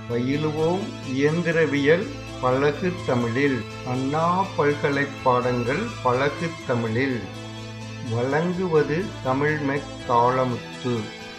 பயிலுவோம் இயந்திரவியல் பழகு தமிழில் அண்ணா பல்கலைப் பாடங்கள் பழகு தமிழில் வழங்குவது தமிழ்மெக் தாளமுத்து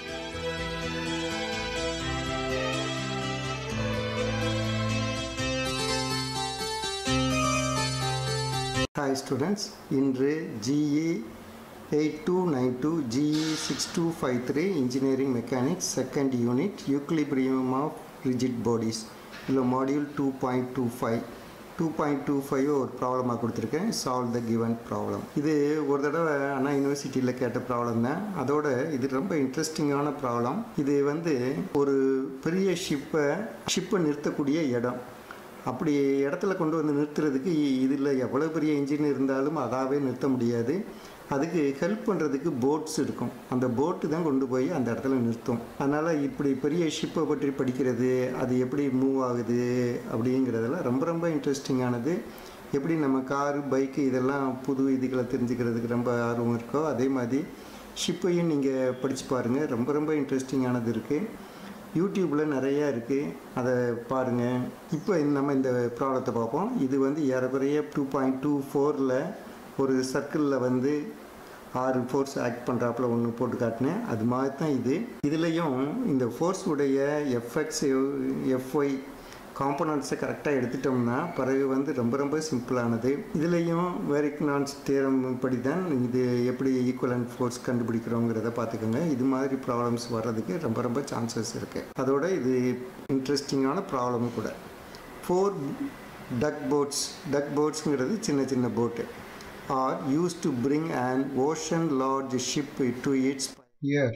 ஹாய் ஸ்டூடெண்ட்ஸ் இன்று GE eight two nine two GE six two five three engineering mechanics second unit equilibrium of rigid bodies இல்லை module two point two five two point two five ஒரு ப்ராப்ளமாக கொடுத்துருக்கேன் சால்வ் த கிவன் ப்ராப்ளம் இது ஒரு தடவை அண்ணா யூனிவர்சிட்டியில் கேட்ட problem தான் அதோட இது ரொம்ப இன்ட்ரெஸ்டிங்கான ப்ராப்ளம் இது வந்து ஒரு பெரிய ஷிப்பை ஷிப்பை நிறுத்தக்கூடிய இடம் அப்படி இடத்துல கொண்டு வந்து நிறுத்துறதுக்கு இதில் எவ்வளோ பெரிய இன்ஜின் இருந்தாலும் அதாவே நிறுத்த முடியாது அதுக்கு ஹெல்ப் பண்ணுறதுக்கு போட்ஸ் இருக்கும் அந்த போட்டு தான் கொண்டு போய் அந்த இடத்துல நிறுத்தும் அதனால் இப்படி பெரிய ஷிப்பை பற்றி படிக்கிறது அது எப்படி மூவ் ஆகுது அப்படிங்கிறதெல்லாம் ரொம்ப ரொம்ப இன்ட்ரெஸ்டிங்கானது எப்படி நம்ம காரு பைக்கு இதெல்லாம் புது இதுகளை தெரிஞ்சுக்கிறதுக்கு ரொம்ப ஆர்வம் இருக்கோ அதே மாதிரி ஷிப்பையும் நீங்கள் படித்து பாருங்கள் ரொம்ப ரொம்ப இன்ட்ரெஸ்டிங்கானது இருக்குது யூடியூப்பில் நிறையா இருக்குது அதை பாருங்கள் இப்போ நம்ம இந்த ப்ராடக்ட்டை பார்ப்போம் இது வந்து ஏறக்குறைய டூ பாயிண்ட் டூ ஃபோரில் ஒரு சர்க்கிளில் வந்து ஆறு ஃபோர்ஸ் ஆக்ட் பண்ணுறாப்புல ஒன்று போட்டு காட்டினேன் அது மாதிரி தான் இது இதுலேயும் இந்த ஃபோர்ஸ் உடைய எஃப்எக்ஸ் எஃப்ஒய் காம்பனண்ட்ஸை கரெக்டாக எடுத்துட்டோம்னா பிறகு வந்து ரொம்ப ரொம்ப சிம்பிளானது இதுலேயும் வேரிக்னான்ஸ் தேரம் படி தான் இது எப்படி ஈக்குவலன்ட் ஃபோர்ஸ் கண்டுபிடிக்கிறோங்கிறத பார்த்துக்கோங்க இது மாதிரி ப்ராப்ளம்ஸ் வர்றதுக்கு ரொம்ப ரொம்ப சான்சஸ் இருக்குது அதோட இது இன்ட்ரெஸ்டிங்கான ப்ராப்ளம் கூட ஃபோர் டக் போட்ஸ் டக் போட்ஸுங்கிறது சின்ன சின்ன boat are used to bring and ocean large ship to its year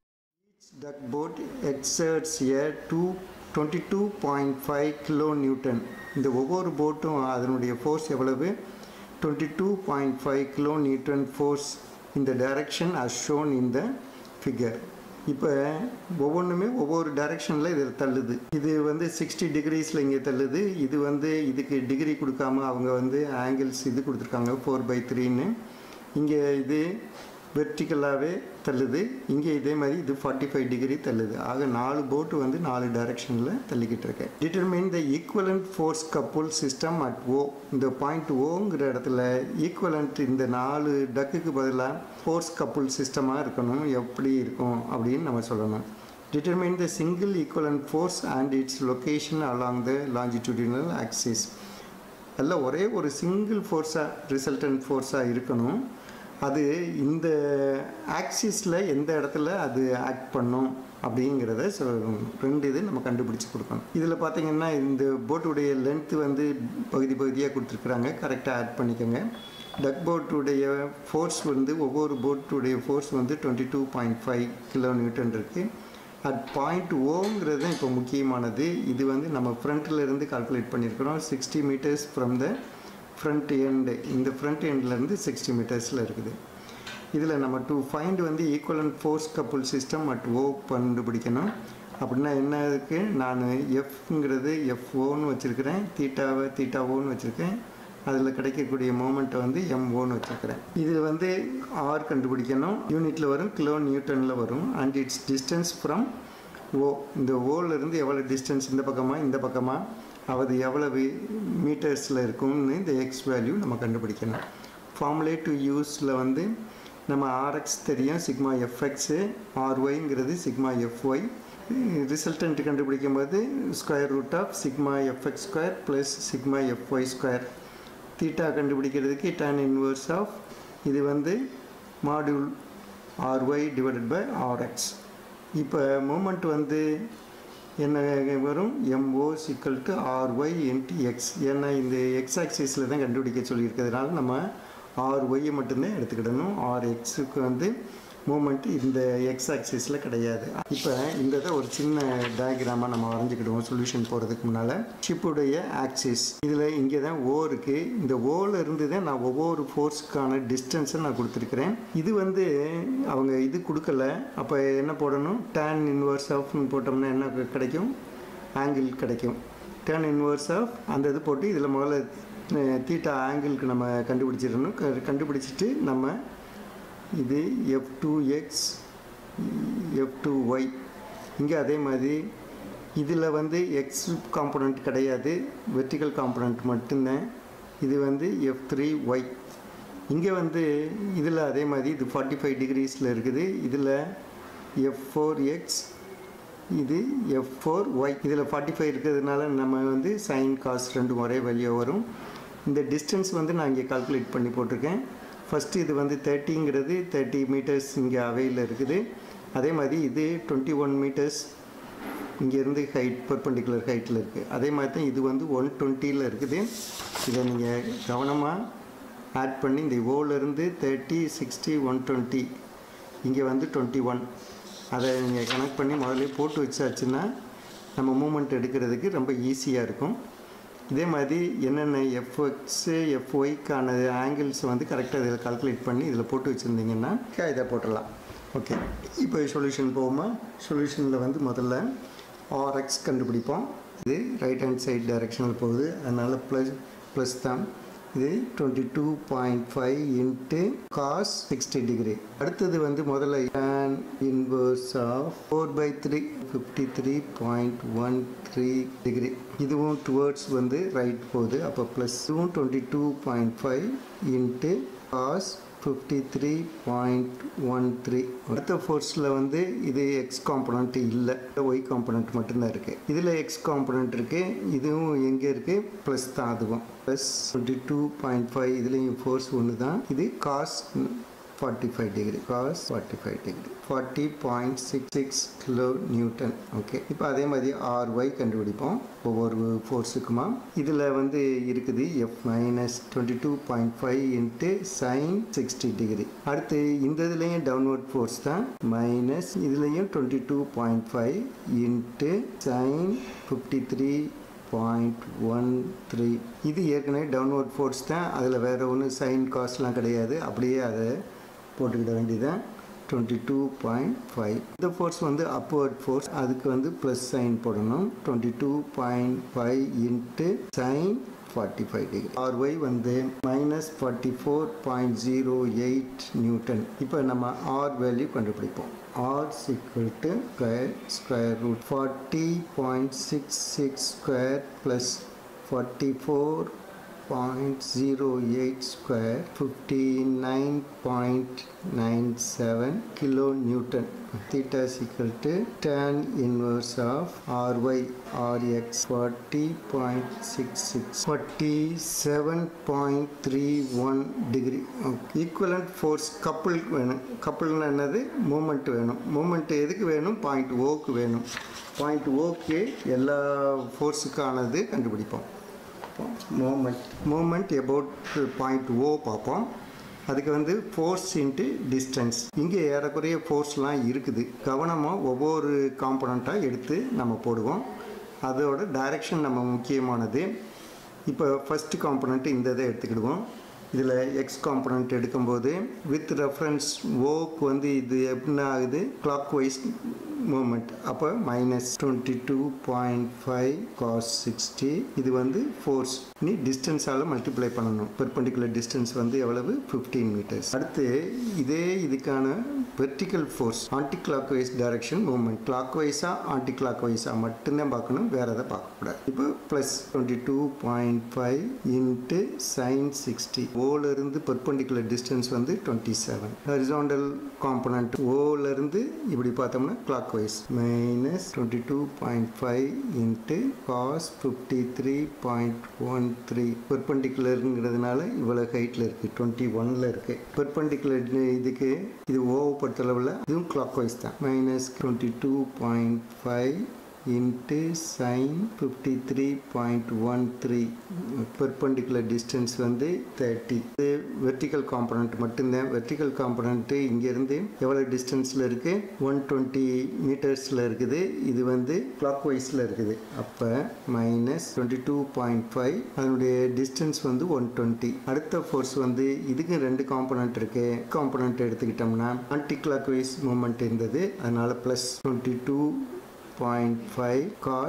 duck boat exerts a two twenty two point five kilo newton இந்த ஒவ்வொரு போட்டும் அதனுடைய ஃபோர்ஸ் எவ்வளவு twenty two point five kilo newton force இந்த direction as shown இந்த figure இப்போ ஒவ்வொன்றுமே ஒவ்வொரு டைரக்ஷனில் இதில் தள்ளுது இது வந்து சிக்ஸ்டி டிகிரிஸில் இங்கே தள்ளுது இது வந்து இதுக்கு டிகிரி கொடுக்காம அவங்க வந்து ஆங்கிள்ஸ் இது கொடுத்துருக்காங்க ஃபோர் பை த்ரீன்னு இங்கே இது வெர்டிக்கலாகவே தள்ளுது இங்கே இதே மாதிரி இது ஃபார்ட்டி ஃபைவ் டிகிரி தள்ளுது ஆக நாலு போட்டு வந்து நாலு டைரக்ஷனில் தள்ளிக்கிட்டு இருக்கேன் determine the equivalent force couple system at O இந்த பாயிண்ட் ஓங்கிற இடத்துல ஈக்குவலண்ட் இந்த நாலு டக்குக்கு பதிலாக ஃபோர்ஸ் கப்புல் சிஸ்டமாக இருக்கணும் எப்படி இருக்கும் அப்படின்னு நம்ம சொல்லணும் determine the single equivalent force and its location along the longitudinal axis அதில் ஒரே ஒரு சிங்கிள் ஃபோர்ஸாக ரிசல்டன்ட் ஃபோர்ஸாக இருக்கணும் அது இந்த ஆக்சிஸில் எந்த இடத்துல அது ஆக்ட் பண்ணும் அப்படிங்கிறத ரெண்டு இது நம்ம கண்டுபிடிச்சி கொடுக்கணும் இதில் பார்த்தீங்கன்னா இந்த போட்டுடைய லென்த்து வந்து பகுதி பகுதியாக கொடுத்துருக்குறாங்க கரெக்டாக ஆட் பண்ணிக்கோங்க டக் போட்டுடைய ஃபோர்ஸ் வந்து ஒவ்வொரு போட்டுடைய ஃபோர்ஸ் வந்து twenty two point five kilo newton இருக்குது அட் பாயிண்ட் ஓங்கிறது தான் இப்போ முக்கியமானது இது வந்து நம்ம ஃப்ரண்ட்டில் இருந்து கால்குலேட் பண்ணியிருக்கிறோம் sixty metres from the front end இந்த ஃப்ரண்ட் எண்ட்லேருந்து சிக்ஸ்டி மீட்டர்ஸில் இருக்குது இதில் நம்ம டு ஃபைண்ட் வந்து equivalent force couple system at O கண்டுபிடிக்கணும் அப்படின்னா என்ன இருக்குது நான் எஃப்ங்கிறது எஃப்ஓன்னு வச்சுருக்கிறேன் தீட்டாவை தீட்டாவோன்னு வச்சுருக்கேன் அதில் கிடைக்கக்கூடிய மூமெண்ட்டை வந்து எம்ஓன்னு வச்சுருக்கிறேன் இது வந்து ஆர் கண்டுபிடிக்கணும் யூனிட்டில் வரும் கிலோ நியூட்டனில் வரும் and its distance from O இந்த ஓலேருந்து எவ்வளோ டிஸ்டன்ஸ் இந்த பக்கமாக இந்த பக்கமாக அது எவ்வளவு மீட்டர்ஸில் இருக்கும்னு இந்த எக்ஸ் வேல்யூ நம்ம கண்டுபிடிக்கணும் ஃபார்முலே டு யூஸில் வந்து நம்ம ஆர்எக்ஸ் தெரியும் சிக்மா எஃப்எக்ஸு ஆர்ஒய்ங்கிறது சிக்மா எஃப்ஒய் ரிசல்டன்ட் கண்டுபிடிக்கும் போது square root of sigma F X square plus sigma F Y square theta கண்டுபிடிக்கிறதுக்கு டேன் இன்வர்ஸ் ஆஃப் இது வந்து module R Y divided by R X இப்போ மூமெண்ட் வந்து என்ன வரும் எம்ஓ சிக்கல் டு ஆர்ஒய் இன்ட்டு எக்ஸ் ஏன்னா இந்த எக்ஸ் ஆக்சிஸில் தான் கண்டுபிடிக்க சொல்லியிருக்கிறதுனால நம்ம ஆர்ஒய்யை மட்டும்தான் எடுத்துக்கிடணும் ஆர் எக்ஸுக்கு வந்து மூமெண்ட் இந்த எக்ஸ் ஆக்சிஸில் கிடையாது இப்போ இந்த இதை ஒரு சின்ன டயக்ராமாக நம்ம வரைஞ்சிக்கிடுவோம் சொல்யூஷன் போகிறதுக்கு முன்னால் ஷிப்புடைய ஆக்சிஸ் இதில் இங்கே தான் ஓ இருக்குது இந்த ஓவில் இருந்து தான் நான் ஒவ்வொரு ஃபோர்ஸுக்கான டிஸ்டன்ஸை நான் கொடுத்துருக்குறேன் இது வந்து அவங்க இது கொடுக்கல அப்போ என்ன போடணும் டேன் இன்வர்ஸ் ஆஃப்னு போட்டோம்னா என்ன கிடைக்கும் ஆங்கிள் கிடைக்கும் டேன் இன்வர்ஸ் ஆஃப் அந்த இது போட்டு இதில் முதல்ல தீட்டா ஆங்கிளுக்கு நம்ம கண்டுபிடிச்சிடணும் கண்டுபிடிச்சிட்டு நம்ம இது F two X F two Y இங்கே அதே மாதிரி இதில் வந்து எக்ஸ் காம்பனண்ட் கிடையாது வெர்டிக்கல் காம்பனண்ட் மட்டும்தான் இது வந்து எஃப் த்ரீ ஒய் இங்கே வந்து இதில் அதே மாதிரி இது ஃபார்ட்டி ஃபைவ் டிகிரிஸில் இருக்குது இதில் எஃப் ஃபோர் எக்ஸ் இது எஃப் ஃபோர் ஒய் இதில் ஃபார்ட்டி ஃபைவ் இருக்கிறதுனால நம்ம வந்து சைன் காஸ் ரெண்டும் ஒரே வழியாக வரும் இந்த டிஸ்டன்ஸ் வந்து நான் இங்கே கால்குலேட் பண்ணி போட்டிருக்கேன் ஃபஸ்ட்டு இது வந்து தேர்ட்டிங்கிறது தேர்ட்டி மீட்டர்ஸ் இங்கே அவையில் இருக்குது அதே மாதிரி இது டுவெண்ட்டி ஒன் மீட்டர்ஸ் இங்கேருந்து ஹைட் பர்பண்டிகுலர் ஹைட்டில் இருக்குது அதே மாதிரி தான் இது வந்து ஒன் டுவெண்ட்டியில் இருக்குது இதை நீங்கள் கவனமாக ஆட் பண்ணி இந்த ஓலேருந்து தேர்ட்டி சிக்ஸ்டி ஒன் டுவெண்ட்டி இங்கே வந்து டுவெண்ட்டி ஒன் அதை நீங்கள் கனெக்ட் பண்ணி முதல்ல போட்டு வச்சாச்சுன்னா நம்ம மூமெண்ட் எடுக்கிறதுக்கு ரொம்ப ஈஸியாக இருக்கும் இதே மாதிரி என்னென்ன எஃப்எக்ஸு எஃப்ஒய்க்கான ஆங்கிள்ஸ் வந்து கரெக்டாக இதில் கால்குலேட் பண்ணி இதில் போட்டு வச்சுருந்தீங்கன்னா இதை போட்டுடலாம் ஓகே இப்போ சொல்யூஷன் போகுமா சொல்யூஷனில் வந்து முதல்ல ஆர்எக்ஸ் கண்டுபிடிப்போம் இது ரைட் ஹேண்ட் சைட் டைரெக்ஷனில் போகுது அதனால் ப்ளஸ் ப்ளஸ் தான் இது twenty two point five into cos sixty degree அடுத்தது வந்து முதல்ல tan inverse of four by three fifty three point one three degree இதுவும் டுவர்ட்ஸ் வந்து ரைட் போகுது அப்போ ப்ளஸ் இதுவும் twenty two point five into cos fifty three point one three அடுத்த ஃபோர்ஸில் வந்து இது எக்ஸ் காம்பனண்ட் இல்லை ஒய் காம்பனண்ட் மட்டும்தான் இருக்குது இதில் எக்ஸ் காம்பனண்ட் இருக்குது இதுவும் எங்கே இருக்குது ப்ளஸ் தான் அதுவும் plus twenty two point five இதுலேயும் ஃபோர்ஸ் ஒன்று தான் இது cos forty five degree cos forty five degree forty point six six kilo newton okay இப்போ அதே மாதிரி ஆர் ஒய் கண்டுபிடிப்போம் ஒவ்வொரு ஃபோர்ஸுக்குமா இதில் வந்து இருக்குது F minus twenty two point five into sine sixty degree அடுத்து இந்த இதுலேயும் டவுன்வர்ட் ஃபோர்ஸ் தான் மைனஸ் இதுலேயும் twenty two point five into sine fifty three point one three இது ஏற்கனவே டவுன்வர்ட் ஃபோர்ஸ் தான் அதில் வேறு ஒன்றும் சைன் காஸ்ட்லாம் கிடையாது அப்படியே அதை போட்டுக்கிட வேண்டியதான் டுவெண்ட்டி டூ பாயிண்ட் ஃபைவ் இந்த ஃபோர்ஸ் வந்து அப்வர்ட் ஃபோர்ஸ் அதுக்கு வந்து ப்ளஸ் சைன் போடணும் twenty two point five into sine forty five degree R Y வந்து minus forty four point zero eight newton இப்போ நம்ம ஆர் வேல்யூ கண்டுபிடிப்போம் R equal to square square root 40.66 square plus 44.08 square 59.97 kilo newton theta is equal to tan inverse of ry rx 40.66 47.31 degree equivalent force couple வேணும் கப்புள்னு என்னது moment வேணும் moment எதுக்கு வேணும் point ஓக்கு வேணும் பாயிண்ட் ஓக்கு எல்லா ஃபோர்ஸுக்கானது கண்டுபிடிப்போம் moment moment about point O பார்ப்போம் அதுக்கு வந்து ஃபோர்ஸ் இன்ட்டு டிஸ்டன்ஸ் இங்கே ஏறக்குறைய ஃபோர்ஸ்லாம் இருக்குது கவனமாக ஒவ்வொரு காம்பனண்ட்டாக எடுத்து நம்ம போடுவோம் அதோட டைரெக்ஷன் நம்ம முக்கியமானது இப்போ ஃபஸ்ட்டு காம்பனண்ட் இந்த இதை எடுத்துக்கிடுவோம் இதில் எக்ஸ் காம்பனண்ட் எடுக்கும்போது வித் ரெஃபரன்ஸ் ஓக்கு வந்து இது என்ன ஆகுது கிளாக் வைஸ் மூமெண்ட் அப்போ minus twenty two point five cos sixty இது வந்து ஃபோர்ஸ் நீ டிஸ்டன்ஸால் மல்டிப்ளை பண்ணணும் பெர்பெண்டிகுலர் டிஸ்டன்ஸ் வந்து எவ்வளவு ஃபிஃப்டீன் மீட்டர்ஸ் அடுத்து இதே இதுக்கான vertical force anticlockwise direction movement கிளாக் வைஸாக ஆன்டி கிளாக் வைஸாக மட்டும்தான் பார்க்கணும் வேறு எதை பார்க்கக்கூடாது இப்போ plus twenty two point five into sine sixty ஓலேருந்து பெர்பெண்டிகுலர் டிஸ்டன்ஸ் வந்து டுவெண்ட்டி செவன் ஹரிசாண்டல் காம்பனண்ட் ஓலேருந்து இப்படி பார்த்தோம்னா clockwise minus twenty two point five into cos fifty three point one three பெர்பெண்டிகுலருங்கிறதுனால இவ்வளோ ஹைட்டில் இருக்குது டுவெண்ட்டி ஒனில் இருக்குது பெர்பெண்டிகுலர் இதுக்கு இது ஓவை பொறுத்தளவில் இதுவும் கிளாக் வைஸ் தான் minus twenty two point five into sine fifty three point one three perpendicular distance வந்து தேர்ட்டி இது வெர்டிக்கல் காம்பனண்ட் மட்டும்தான் வெர்டிக்கல் காம்பனண்ட்டு இங்கேருந்து எவ்வளோ டிஸ்டன்ஸில் இருக்குது ஒன் டுவெண்ட்டி மீட்டர்ஸில் இருக்குது இது வந்து கிளாக் வைஸில் இருக்குது அப்போ minus twenty two point five அதனுடைய டிஸ்டன்ஸ் வந்து ஒன் டுவெண்ட்டி அடுத்த ஃபோர்ஸ் வந்து இதுக்கு ரெண்டு காம்பனண்ட் இருக்கு காம்பனண்ட் எடுத்துக்கிட்டோம்னா ஆன்டி கிளாக் வைஸ் மூமெண்ட் இருந்தது அதனால் plus twenty two point five cos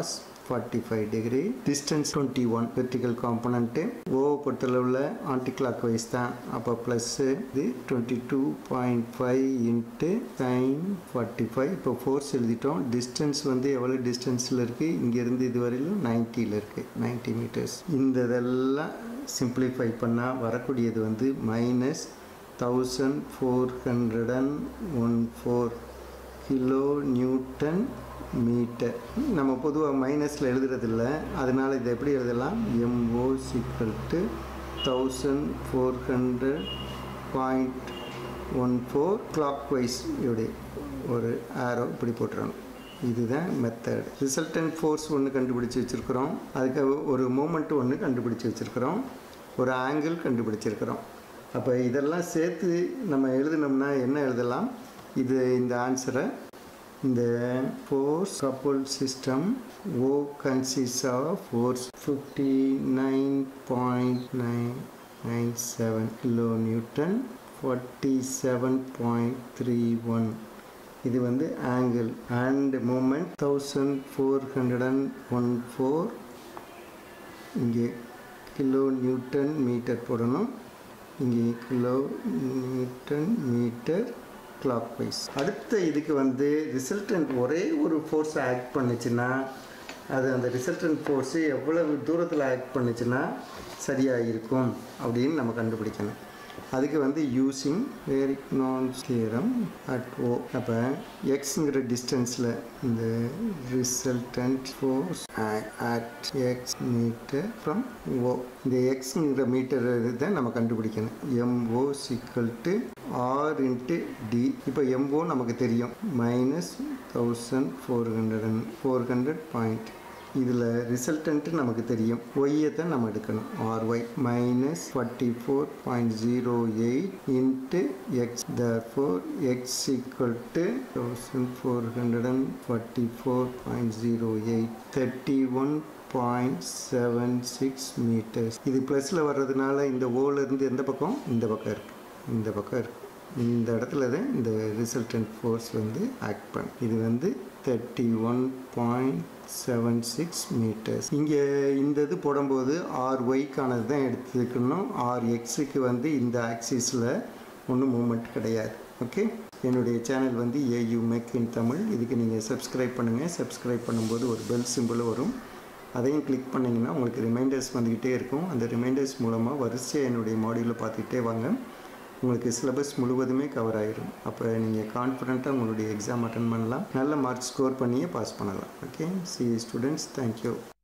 forty five degree distance twenty one vertical component O பொறுத்தளவில் ஆன்டி கிளாக் வைஸ் தான் அப்போ ப்ளஸ்ஸு இது twenty two point five into sine forty five இப்போ force எழுதிட்டோம் distance வந்து எவ்வளோ டிஸ்டன்ஸில் இருக்குது இங்கேருந்து இது வரையிலும் நைன்ட்டியில் இருக்குது நைன்ட்டி மீட்டர்ஸ் இந்த இதெல்லாம் சிம்பிளிஃபை பண்ணால் வரக்கூடியது வந்து minus thousand four hundred and one four kilo newton metre நம்ம பொதுவாக மைனஸில் எழுதுறதில்ல அதனால் இதை எப்படி எழுதலாம் எம்ஓ சிக்கல் to thousand four hundred point one four clockwise இப்படி ஒரு ஆரோ இப்படி போட்டுறணும் இதுதான் மெத்தட் ரிசல்டன்ட் ஃபோர்ஸ் ஒன்று கண்டுபிடிச்சி வச்சுருக்கிறோம் அதுக்கு ஒரு மூமெண்ட் ஒன்று கண்டுபிடிச்சி வச்சுருக்கிறோம் ஒரு ஆங்கிள் கண்டுபிடிச்சிருக்கிறோம் அப்போ இதெல்லாம் சேர்த்து நம்ம எழுதினோம்னா என்ன எழுதலாம் இது இந்த ஆன்சரை இந்த force couple system O consists of force fifty nine point nine nine seven kilo newton forty seven point three one இது வந்து angle and moment thousand four hundred and one four இங்கே கிலோ நியூட்டன் மீட்டர் போடணும் இங்கே kilo newton metre clockwise அடுத்த இதுக்கு வந்து resultant ஒரே ஒரு ஃபோர்ஸை ஆக்ட் பண்ணுச்சுன்னா அது அந்த ரிசல்டன்ட் ஃபோர்ஸு எவ்வளவு தூரத்தில் ஆக்ட் பண்ணுச்சுன்னா சரியாக இருக்கும் அப்படின்னு நம்ம கண்டுபிடிக்கணும் அதுக்கு வந்து using Varignon's theorem at O அப்போ எக்ஸுங்கிற டிஸ்டன்ஸில் இந்த resultant force at x metre from O இந்த எக்ஸுங்கிற மீட்டர் தான் நம்ம கண்டுபிடிக்கணும் எம்ஓ சிக்கல் டு ஆர் இன்ட்டு டி இப்போ எம்ஓ நமக்கு தெரியும் minus thousand four hundred and four hundred point இதில் ரிசல்டன்ட்டு நமக்கு தெரியும் ஒய்யை தான் நம்ம எடுக்கணும் R y minus forty four point zero eight into x the four x equal to thousand four hundred and forty four point zero eight thirty one point seven six metres இது ப்ளஸில் வர்றதுனால இந்த ஓலேருந்து எந்த பக்கம் இந்த பக்கம் இருக்குது இந்த பக்கம் இருக்குது இந்த இடத்துல தான் இந்த ரிசல்டன்ட் ஃபோர்ஸ் வந்து ஆக்ட் பண்ணும் இது வந்து thirty one point seven six metres இங்கே இந்த இது போடும்போது ஆர் ஒய்க்கானது தான் எடுத்துக்கணும் ஆர் எக்ஸுக்கு வந்து இந்த ஆக்சிஸில் ஒன்றும் மூமெண்ட் கிடையாது ஓகே என்னுடைய சேனல் வந்து ஏயூ மேக் இன் தமிழ் இதுக்கு நீங்கள் சப்ஸ்கிரைப் பண்ணுங்கள் சப்ஸ்கிரைப் பண்ணும்போது ஒரு பெல் சிம்பிள் வரும் அதையும் கிளிக் பண்ணிங்கன்னா உங்களுக்கு ரிமைண்டர்ஸ் வந்துக்கிட்டே இருக்கும் அந்த ரிமைண்டர்ஸ் மூலமாக வரிசையாக என்னுடைய மாடியூலில் பார்த்துக்கிட்டே வாங்க உங்களுக்கு சிலபஸ் முழுவதுமே கவர் ஆயிரும் அப்போ நீங்கள் கான்ஃபிடண்ட்டாக உங்களுடைய எக்ஸாம் அட்டன் பண்ணலாம் நல்ல மார்க் ஸ்கோர் பண்ணியே பாஸ் பண்ணலாம் ஓகே சி ஸ்டூடெண்ட்ஸ் தேங்க்யூ